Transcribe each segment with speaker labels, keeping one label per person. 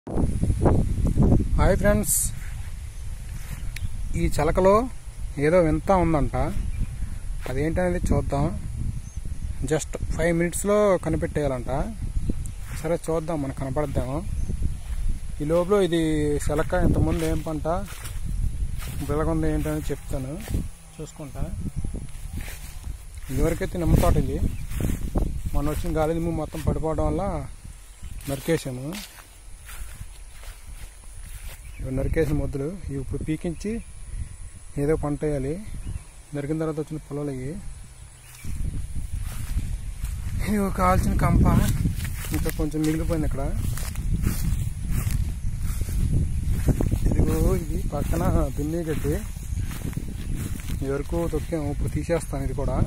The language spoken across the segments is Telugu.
Speaker 1: హాయ్ ఫ్రెండ్స్ ఈ చిలకలో ఏదో వింత ఉందంట అదేంటనేది చూద్దాం జస్ట్ ఫైవ్ మినిట్స్లో కనిపెట్టేయాలంట సరే చూద్దాం మనకు కనపడద్దాము ఈ లోపల ఇది చిలక ఇంతకుముందు ఏం పంట బిలగుంది ఏంటని చెప్తాను చూసుకుంటా ఇదివరకైతే నిమ్మ తోట ఇది మొన్న వచ్చిన గాలి దుమ్ము మొత్తం పడిపోవడం వల్ల నరికేసాము ఇవి నరికేసిన మొద్దులు ఇవి ఇప్పుడు పీకించి ఏదో పంట వేయాలి నరికిన తర్వాత వచ్చిన పొలాలు ఇవి ఇవి కావాల్సిన కంప ఇంకా కొంచెం మిగిలిపోయింది ఇక్కడ ఇదిగో ఇది పక్కన దున్ని గడ్డి ఇది వరకు తొక్కాము ఇప్పుడు తీసేస్తాను ఇది కూడా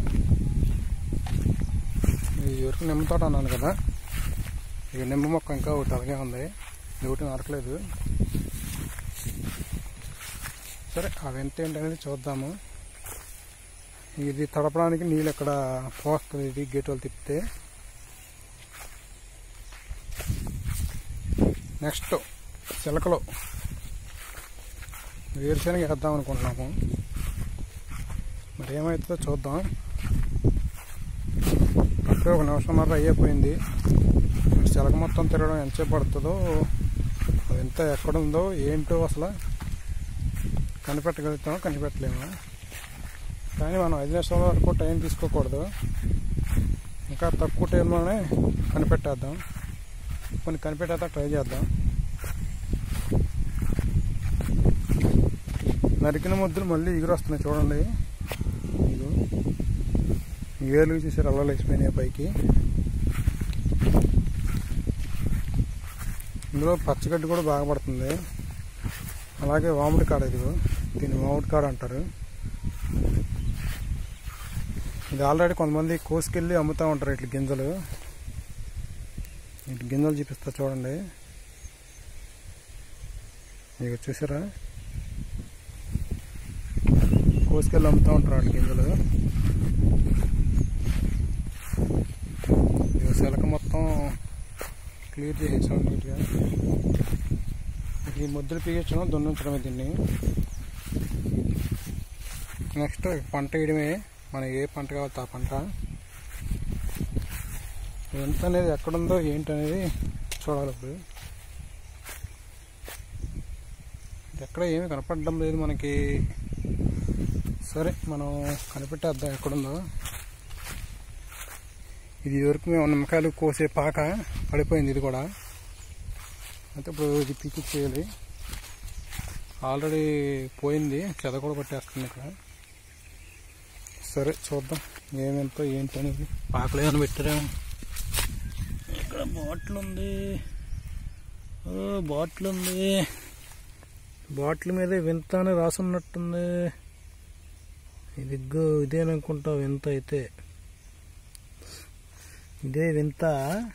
Speaker 1: ఇది వరకు నిమ్మ తోట అన్నాను కదా ఇక నిమ్మ మొక్క ఇంకా ఒకటి అలాగే ఉంది ఇది ఒకటి నరకలేదు సరే అవి ఎంత ఏంటనేది చూద్దాము ఇది తడపడానికి నీళ్ళు ఎక్కడ పోస్తుంది ఇది గేట్ వాళ్ళు తిప్పితే నెక్స్ట్ చిలకలో వేరుశనగ వేద్దాం అనుకుంటున్నాము మరి ఏమవుతుందో చూద్దాం అప్పుడే ఒక నిమిషంన్నర అయిపోయింది చిలక మొత్తం తిరగడం ఎంతసేపు పడుతుందో అది ఎంత ఎక్కడుందో ఏంటో అసలు కనిపెట్టగలుగుతామో కనిపెట్టలేము కానీ మనం ఐదు నిమిషాల వరకు టైం తీసుకోకూడదు ఇంకా తక్కువ టైంలోనే కనిపెట్టేద్దాం కొన్ని కనిపెట్టేద్దాం ట్రై చేద్దాం నరికిన ముద్దులు మళ్ళీ ఎగురు వస్తున్నాయి చూడండి ఇదిగో ఏళ్ళు చూసారు అల్లలు వేసిపోయినాయి పైకి ఇందులో పచ్చగడ్డి కూడా బాగా పడుతుంది అలాగే వాముడి కాడ ఇదిగో దీన్ని వాముడి కాడ అంటారు ఇది ఆల్రెడీ కొంతమంది కోసుకెళ్ళి అమ్ముతూ ఉంటారు ఇట్లా గింజలు ఇటు గింజలు చూపిస్తా చూడండి ఇక చూసారా కోసుకెళ్ళి అమ్ముతూ ఉంటారు వాళ్ళ గింజలు ఇక శలక మొత్తం క్లియర్ చేసేసాం నీట్గా ఈ ముద్దులు పీగించడం దున్నించడమే దీన్ని నెక్స్ట్ పంట వేయడమే మనకి ఏ పంట కావాలో ఆ పంట ఎంత అనేది ఎక్కడుందో ఏంటనేది చూడాలి ఇప్పుడు ఎక్కడ ఏమీ కనపడడం లేదు మనకి సరే మనం కనిపెట్టేద్దాం ఎక్కడుందో ఇది వరకు మేము నిమ్మకాయలు కోసే పాక పడిపోయింది ఇది కూడా అయితే ఇప్పుడు ఇది పీకిచ్చేయాలి ఆల్రెడీ పోయింది చెద కూడా పట్టేస్తుంది ఇక్కడ సరే చూద్దాం ఏమెంతో ఏంటి అనేది పాకలు ఏమైనా పెట్టారేమో ఇక్కడ బాటిల్ ఉంది ఓ బాటిల్ ఉంది బాటిల్ మీద వింత అని రాసున్నట్టుంది ఇదిగో ఇదేననుకుంటా వింత అయితే ఇదే వింత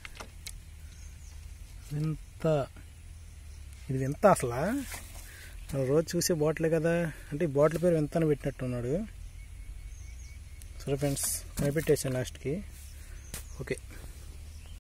Speaker 1: వింత ఇది వింత అసలు రోజు చూసే బాటిలే కదా అంటే ఈ బాటిల్ పేరు వింత అని పెట్టినట్టున్నాడు సరే ఫ్రెండ్స్ కనిపెట్టేసాను లాస్ట్కి ఓకే